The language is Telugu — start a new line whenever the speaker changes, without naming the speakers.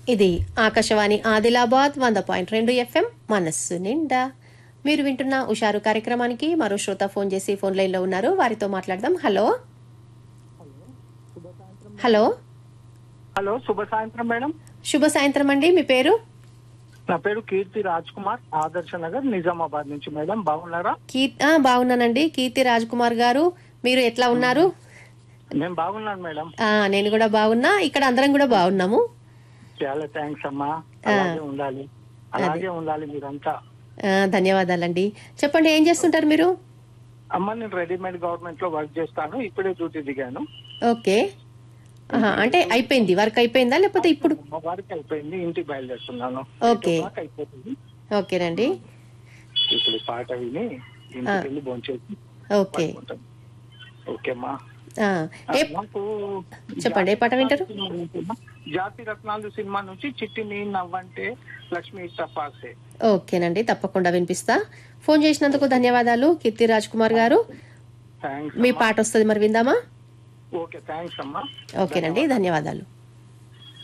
ఇది ఆకాశవాణి ఆదిలాబాద్ వంద పాయింట్ రెండు ఎఫ్ఎం మనస్సు నిండా మీరు వింటున్న ఉషారు కార్యక్రమానికి మరో శ్రోత ఫోన్ చేసి ఫోన్ లైన్లో ఉన్నారు వారితో మాట్లాడదాం హలో హలో
హలో శుభ సాయంత్రం మేడం
శుభ సాయంత్రం అండి మీ పేరు
నా పేరు కీర్తి రాజ్ కుమార్ ఆదర్శ నగర్ నిజామాబాద్ నుంచి మేడం బాగున్నారా
కీ- ఆ, బాగున్నానండి కీర్తి రాజ్ కుమార్ గారు మీరు ఎట్లా ఉన్నారు
నేను బాగున్నాను మేడం
ఆ, నేను కూడా బాగున్నా ఇక్కడ అందరం కూడా బాగున్నాము
చాలా థ్యాంక్స్ అమ్మా అలాగే ఉండాలి అలాగే ఉండాలి మీరంతా
ఆ, ధన్యవాదాలండి చెప్పండి ఏం చేస్తుంటారు మీరు
అమ్మ నేను రెడీమేడ్ గవర్నమెంట్ లో వర్క్ చేస్తాను ఇప్పుడే డ్యూటీ దిగాను
ఓకే ఆహా, అంటే అయిపోయింది వర్క్ అయిపోయిందా లేకపోతే ఇప్పుడు
మా వారికి అయిపోయింది ఇంటికి బయలుదేరుతున్నాను
ఓకే.
Eight o'clock అయిపోతుంది
ఓకేనండి
ఇప్పుడు పాట విని ఇంటికి వెళ్ళి భోంచేసి
ఓకే
పడుకుంటాను ఓకే అమ్మా
ఆ, ఏ
నాకు
చెప్పండి, ఏ పాట వింటారు?
జాతి రత్నాలు సినిమా నుంచి చిట్టి నీ నవ్వంటే లక్ష్మి తపాసే
ఓకేనండి తప్పకుండా వినిపిస్తా ఫోన్ చేసినందుకు ధన్యవాదాలు కీర్తి రాజ్ కుమార్ గారు
థ్యాంక్స్
మీ పాట వస్తుంది మరి విందామా
ఓకే థ్యాంక్స్ అమ్మా
ఓకేనండి ధన్యవాదాలు